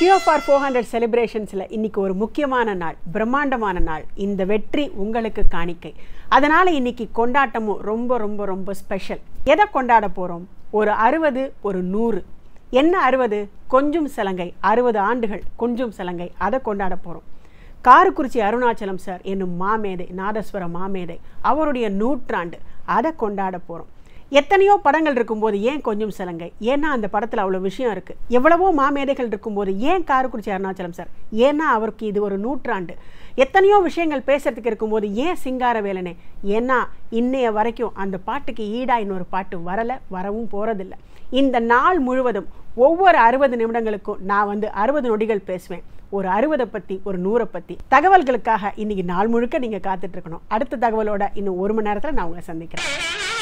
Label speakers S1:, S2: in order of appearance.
S1: கியோ ஃபார் four hundred செலிப்ரேஷன்ஸில் இன்னைக்கு ஒரு முக்கியமான நாள் பிரம்மாண்டமான நாள் இந்த வெற்றி உங்களுக்கு காணிக்கை அதனால் இன்னைக்கு கொண்டாட்டமும் ரொம்ப ரொம்ப ரொம்ப ஸ்பெஷல் எதை கொண்டாட போகிறோம் ஒரு அறுபது ஒரு நூறு என்ன அறுபது கொஞ்சம் சலங்கை அறுபது ஆண்டுகள் கொஞ்சம் சலங்கை அதை கொண்டாட போகிறோம் காரக்குறிச்சி அருணாச்சலம் சார் என்னும் மாமேதை நாதஸ்வர மாமேதை அவருடைய நூற்றாண்டு அதை கொண்டாட போகிறோம் எத்தனையோ படங்கள் இருக்கும்போது ஏன் கொஞ்சம் சலங்கை ஏன்னா அந்த படத்தில் அவ்வளோ விஷயம் இருக்குது எவ்வளவோ மாமேதைகள் இருக்கும்போது ஏன் காரக்குறிச்சி அருணாச்சலம் சார் ஏன்னா அவருக்கு இது ஒரு நூற்றாண்டு எத்தனையோ விஷயங்கள் பேசுறதுக்கு இருக்கும்போது ஏன் சிங்கார வேலனே ஏன்னா இன்னைய வரைக்கும் அந்த பாட்டுக்கு ஈடா இன்னொரு பாட்டு வரலை வரவும் போகிறதில்ல இந்த நாள் முழுவதும் ஒவ்வொரு அறுபது நிமிடங்களுக்கும் நான் வந்து அறுபது நொடிகள் பேசுவேன் ஒரு அறுபதை பற்றி ஒரு நூறை பற்றி தகவல்களுக்காக இன்னைக்கு நாள் முழுக்க நீங்கள் காத்துட்டு இருக்கணும் அடுத்த தகவலோட இன்னும் ஒரு மணி நேரத்தில் நான் உங்களை சந்திக்கிறேன்